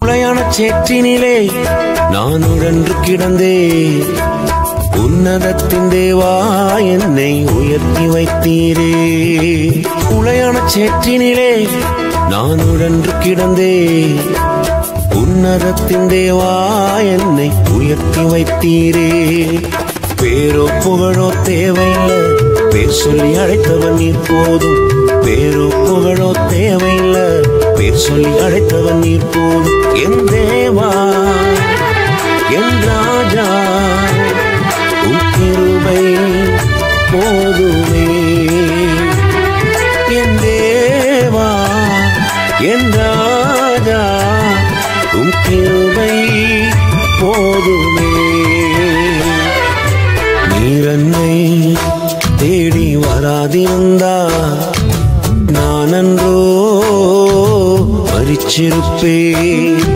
உளையான சேற்றினிலே நான் உழன்று கிடந்தே உன்னதத்தின் தேவா என்னை உயர்த்தி வைத்தீரே உளையான சேற்றினிலே நான் உழன்று கிடந்தே உன்னதத்தின் தேவா என்னை உயர்த்தி வைத்தீரே பேரோ புகழோ தேவையில்லை பேர் சொல்லி அழைத்தவன் நீர் போதும் பேரோ புகழோ தேவையில்லை பேர் சொல்லி அழைத்தவன் நீர் போதும் என் தேவா என் ராஜா உன் கிருபை போதுமே என் தேவா என் ராஜா உன் கிருபை போதுமே நீர் என்னை தேடி வராதிருந்தா